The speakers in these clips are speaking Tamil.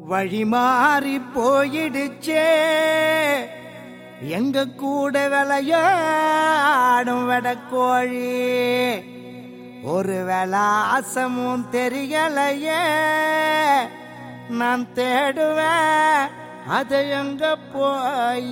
வழி மாறி போயிடுச்சே எங்க கூட விளையாடும் வெடக்கோழி ஒரு விளாசமும் தெரியலையே நான் தேடுவேன் அதை எங்க போய்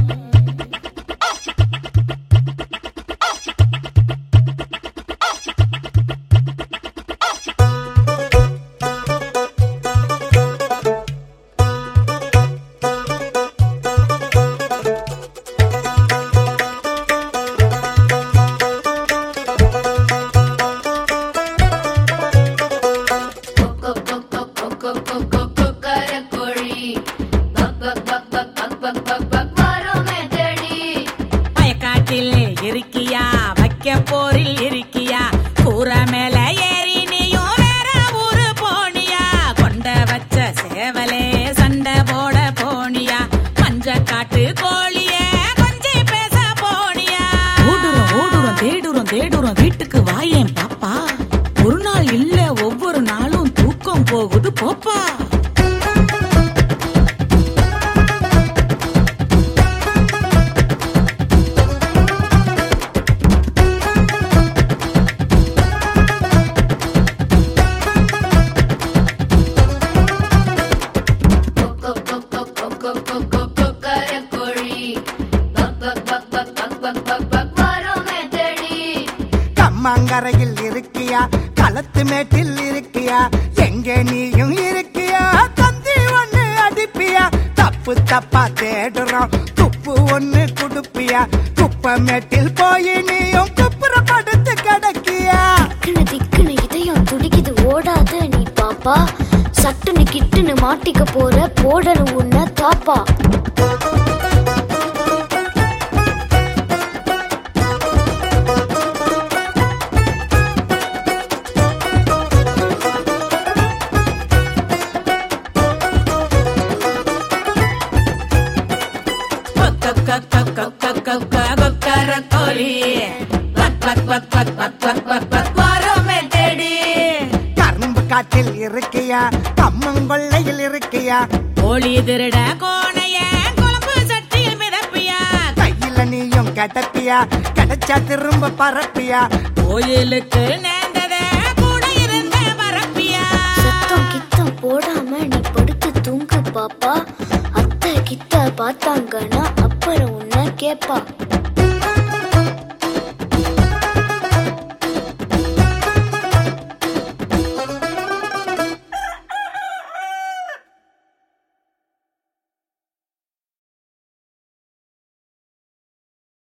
வயக்காட்டில் இருக்கியா வைக்க போரில் இருக்கியா கூற மேல ஏறி நீயும் வேற ஊரு போனியா கொண்ட வச்ச சேவலே சண்டை போட போனியா மஞ்ச காட்டு கோழியே கொஞ்சி பேச போனியா ஓடுறோம் ஓடுறோம் தேடுறோம் தேடுறோம் வீட்டுக்கு வாயேன் பாப்பா ஒரு நாள் இல்ல ஒவ்வொரு நாளும் தூக்கம் போகுது போப்பா கம்மாங்கரையில் இருக்கியா களத்து மேட்டில் இருக்கியா எங்க நீயும் இருக்கியா தந்தி ஒண்ணு அடிப்பியா தப்பு தப்பா தேடுறோம் துப்பு ஒண்ணு குடுப்பியா குப்பை மேட்டில் போய் நீயும் குப்புற படுத்து கிடக்கியா திக்குனு திக்குனு இதயம் துடிக்குது ஓடாத நீ பாப்பா சட்டுன்னு கிட்டுன்னு மாட்டிக்க போற போடணும் உன்ன தாப்பா கரும்பு காட்டில் இருக்கியா கம்மங்கொள்ளையில் இருக்கியா கோழி திருட கோணைய குழம்பு சட்டியில் மிதப்பியா கையில நீயும் கிடப்பியா கிடைச்சா திரும்ப பரப்பியா கோயிலுக்கு நேர்ந்தத கூட இருந்த மறப்பியா சத்தம் கித்தம் போடாம நீ படுத்து தூங்கு பாப்பா அத்தை கித்த பார்த்தாங்கன்னா அப்புறம் உன்ன கேப்பா